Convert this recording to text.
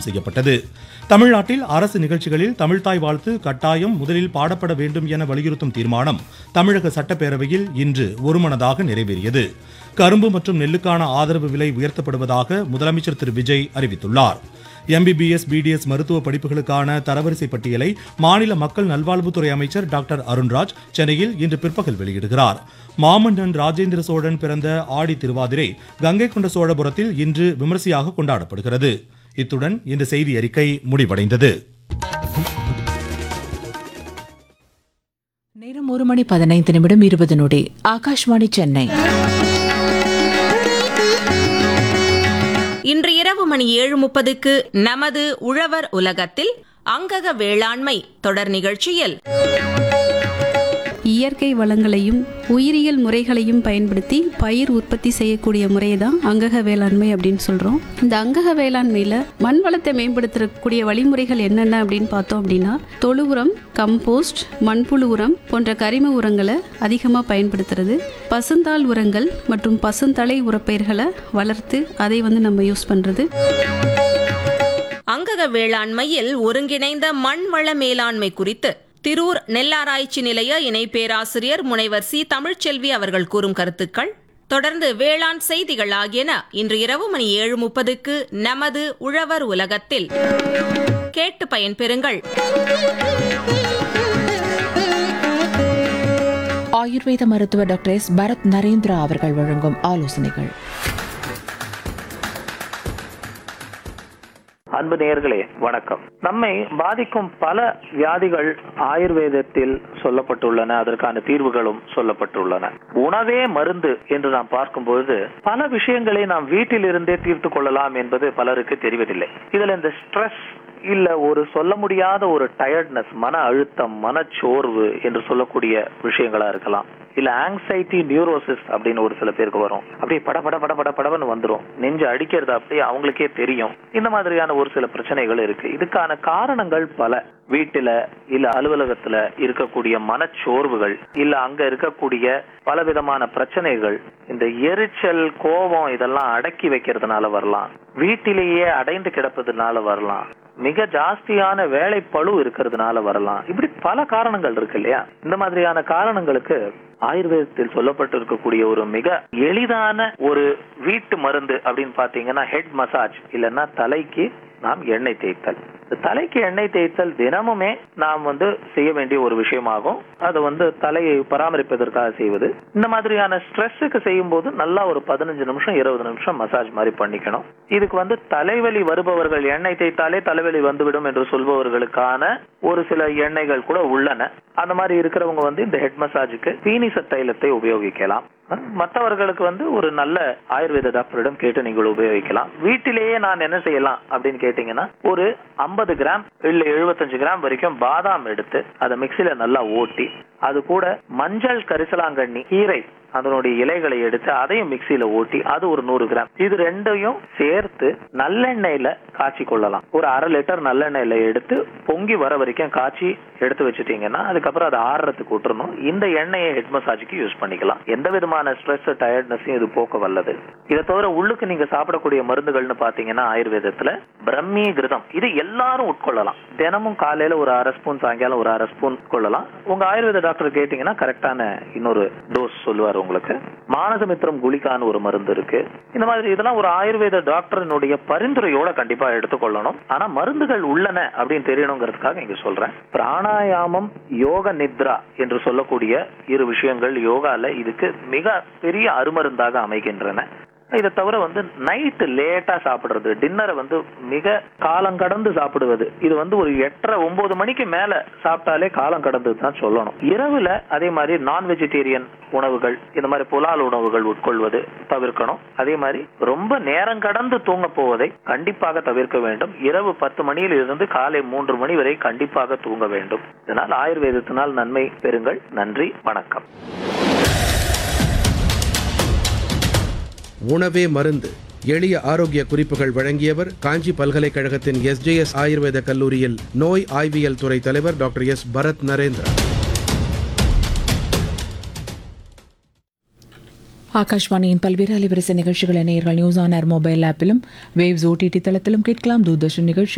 செய்யப்பட்டது தமிழ்நாட்டில் அரசு நிகழ்ச்சிகளில் தமிழ்தாய் வாழ்த்து கட்டாயம் முதலில் பாடப்பட வேண்டும் என வலியுறுத்தும் தீர்மானம் தமிழக சட்டப்பேரவையில் இன்று ஒருமனதாக நிறைவேறியது கரும்பு மற்றும் நெல்லுக்கான ஆதரவு விலை உயர்த்தப்படுவதாக முதலமைச்சர் திரு விஜய் அறிவித்துள்ளார் எம்பிபிஎஸ் பிடிஎஸ் மருத்துவ படிப்புகளுக்கான தரவரிசை பட்டியலை மாநில மக்கள் நல்வாழ்வுத்துறை அமைச்சர் டாக்டர் அருண்ராஜ் சென்னையில் இன்று பிற்பகல் வெளியிடுகிறார் மாமன்னன் ராஜேந்திர சோழன் பிறந்த ஆடி திருவாதிரை கங்கை கொண்ட சோழபுரத்தில் இன்று விமரிசையாக கொண்டாடப்படுகிறது இத்துடன் இந்த செய்தி அறிக்கை முடிவடைந்தது நேரம் ஒரு மணி பதினைந்து நிமிடம் இருபது நொடி ஆகாஷ்வாணி சென்னை இன்று இரவு மணி ஏழு முப்பதுக்கு நமது உழவர் உலகத்தில் அங்கக வேளாண்மை தொடர் நிகழ்ச்சியில் இயற்கை வளங்களையும் உயிரியல் முறைகளையும் பயன்படுத்தி பயிர் உற்பத்தி செய்யக்கூடிய முறையை தான் அங்கக வேளாண்மை அப்படின்னு சொல்கிறோம் இந்த அங்கக வேளாண்மையில் மண் வளத்தை மேம்படுத்தக்கூடிய வழிமுறைகள் என்னென்ன அப்படின்னு பார்த்தோம் அப்படின்னா தொழு உரம் கம்போஸ்ட் மண்புழு உரம் போன்ற கரிம உரங்களை அதிகமாக பயன்படுத்துறது பசுந்தாள் உரங்கள் மற்றும் பசுந்தலை உரப்பயிர்களை வளர்த்து அதை வந்து நம்ம யூஸ் பண்ணுறது அங்கக வேளாண்மையில் ஒருங்கிணைந்த மண் வள மேலாண்மை குறித்து திரூர் நெல்லாராய்ச்சி நிலைய இணை பேராசிரியர் முனைவர் சி தமிழ்ச்செல்வி அவர்கள் கூறும் கருத்துக்கள் தொடர்ந்து வேளாண் செய்திகள் ஆகியன இன்று இரவு மணி ஏழு முப்பதுக்கு நமது உழவர் உலகத்தில் கேட்டு பயன்பெறுங்கள் ஆயுர்வேத மருத்துவர் டாக்டர் எஸ் பரத் நரேந்திரா அவர்கள் வழங்கும் ஆலோசனைகள் அன்பு நேயர்களே வணக்கம் நம்மை பாதிக்கும் பல வியாதிகள் ஆயுர்வேதத்தில் சொல்லப்பட்டுள்ளன அதற்கான தீர்வுகளும் சொல்லப்பட்டுள்ளன உணவே மருந்து என்று நாம் பார்க்கும்போது பல விஷயங்களை நாம் வீட்டில் இருந்தே தீர்த்து கொள்ளலாம் என்பது பலருக்கு தெரிவதில்லை இதுல இந்த ஸ்ட்ரெஸ் இல்ல ஒரு சொல்ல முடியாத ஒரு டயர்ட்னஸ் மன அழுத்தம் மனச்சோர்வு என்று சொல்லக்கூடிய விஷயங்களா இருக்கலாம் இல்ல ஆங்ஸைட்டி நியூரோசிஸ் அப்படின்னு ஒரு சில பேருக்கு வரும் அப்படியே பட பட பட பட படன்னு வந்துரும் நெஞ்சு அடிக்கிறது அப்படியே அவங்களுக்கே தெரியும் இந்த மாதிரியான ஒரு சில பிரச்சனைகள் இருக்கு இதுக்கான காரணங்கள் பல வீட்டுல இல்ல அலுவலகத்துல இருக்கக்கூடிய மனச்சோர்வுகள் இல்ல அங்க இருக்கக்கூடிய பலவிதமான பிரச்சனைகள் இந்த எரிச்சல் கோபம் இதெல்லாம் அடக்கி வைக்கிறதுனால வரலாம் வீட்டிலேயே அடைந்து கிடப்பதுனால வரலாம் மிக ஜாஸ்தியான வேலை பளு இருக்கிறதுனால வரலாம் இப்படி பல காரணங்கள் இருக்கு இல்லையா இந்த மாதிரியான காரணங்களுக்கு ஆயுர்வேதத்தில் சொல்லப்பட்டு இருக்கக்கூடிய ஒரு மிக எளிதான ஒரு வீட்டு மருந்து அப்படின்னு பாத்தீங்கன்னா ஹெட் மசாஜ் இல்லைன்னா தலைக்கு நாம் எண்ணெய் தேய்த்தல் இந்த தலைக்கு எண்ணெய் தேய்த்தல் தினமுமே நாம் வந்து செய்ய வேண்டிய ஒரு விஷயமாகும் அது வந்து தலையை பராமரிப்பதற்காக செய்வது இந்த மாதிரியான ஸ்ட்ரெஸ்ஸுக்கு செய்யும் போது நல்லா ஒரு பதினஞ்சு நிமிஷம் இருபது நிமிஷம் மசாஜ் மாதிரி பண்ணிக்கணும் இதுக்கு வந்து தலைவலி வருபவர்கள் எண்ணெய் தேய்த்தாலே தலைவலி வந்துவிடும் என்று சொல்பவர்களுக்கான ஒரு சில எண்ணெய்கள் கூட உள்ளன அந்த மாதிரி இருக்கிறவங்க வந்து இந்த ஹெட் மசாஜுக்கு பீனிச தைலத்தை உபயோகிக்கலாம் மற்றவர்களுக்கு வந்து ஒரு நல்ல ஆயுர்வேத டாக்டரிடம் கேட்டு நீங்கள் உபயோகிக்கலாம் வீட்டிலேயே நான் என்ன செய்யலாம் அப்படின்னு கேட்டீங்கன்னா ஒரு ஐம்பது கிராம் இல்ல எழுபத்தஞ்சு கிராம் வரைக்கும் பாதாம் எடுத்து அதை மிக்சில நல்லா ஓட்டி அது கூட மஞ்சள் கரிசலாங்கண்ணி கீரை அதனுடைய இலைகளை எடுத்து அதையும் மிக்சியில ஓட்டி அது ஒரு நூறு கிராம் இது ரெண்டையும் சேர்த்து நல்லெண்ணெயில காய்ச்சி கொள்ளலாம் ஒரு அரை லிட்டர் நல்லெண்ணெயில எடுத்து பொங்கி வர வரைக்கும் காய்ச்சி எடுத்து வச்சுட்டீங்கன்னா அதுக்கப்புறம் அதை ஆறுறதுக்கு விட்டுறணும் இந்த எண்ணெயை ஹெட் மசாஜுக்கு யூஸ் பண்ணிக்கலாம் எந்த விதமான ஸ்ட்ரெஸ் டயர்ட்னஸையும் இது போக்க வல்லது இதை தவிர உள்ளுக்கு நீங்க சாப்பிடக்கூடிய மருந்துகள்னு பாத்தீங்கன்னா ஆயுர்வேதத்துல பிரம்மி கிருதம் இது எல்லாரும் உட்கொள்ளலாம் தினமும் காலையில ஒரு அரை ஸ்பூன் சாயங்காலம் ஒரு அரை ஸ்பூன் கொள்ளலாம் உங்க ஆயுர்வேத டாக்டர் கேட்டீங்கன்னா கரெக்டான இன்னொரு டோஸ் சொல்லுவார் உங்களுக்கு மானசமித்திரம் குளிக்கான்னு ஒரு மருந்து இருக்கு இந்த மாதிரி இதெல்லாம் ஒரு ஆயுர்வேத டாக்டரினுடைய பரிந்துரையோட கண்டிப்பா எடுத்துக்கொள்ளணும் ஆனா மருந்துகள் உள்ளன அப்படின்னு தெரியணுங்கிறதுக்காக இங்க சொல்றேன் பிராணாயாமம் யோக நித்ரா என்று சொல்லக்கூடிய இரு விஷயங்கள் யோகால இதுக்கு மிக பெரிய அருமருந்தாக அமைகின்றன இதை தவிர வந்து நைட்டு லேட்டா சாப்பிடுறது டின்னரை வந்து மிக காலம் கடந்து சாப்பிடுவது இது வந்து ஒரு எட்டரை ஒன்பது மணிக்கு மேல சாப்பிட்டாலே காலம் கடந்தது தான் சொல்லணும் இரவுல அதே மாதிரி நான் வெஜிடேரியன் உணவுகள் இந்த மாதிரி புலால் உணவுகள் உட்கொள்வது தவிர்க்கணும் அதே மாதிரி ரொம்ப நேரம் கடந்து தூங்க போவதை கண்டிப்பாக தவிர்க்க வேண்டும் இரவு பத்து மணியில் இருந்து காலை மூன்று மணி வரை கண்டிப்பாக தூங்க வேண்டும் இதனால் ஆயுர்வேதத்தினால் நன்மை பெறுங்கள் நன்றி வணக்கம் உணவே மருந்து எளிய ஆரோக்கிய குறிப்புகள் வழங்கியவர் காஞ்சி பல்கலைக்கழகத்தின் எஸ்ஜேஎஸ் ஆயுர்வேத கல்லூரியில் நோய் ஆய்வியல் துறை தலைவர் டாக்டர் எஸ் பரத் நரேந்திரா ஆகாஷ்வாணியின் பல்வேறு அலைவரிசை நிகழ்ச்சிகளை நேயர்கள் நியூஸ் ஆன் ஏர் மொபைல் ஆப்பிலும் வேவ்ஸ் ஓடிடி தளத்திலும் கேட்கலாம் தூர்தர்ஷன் நிகழ்ச்சி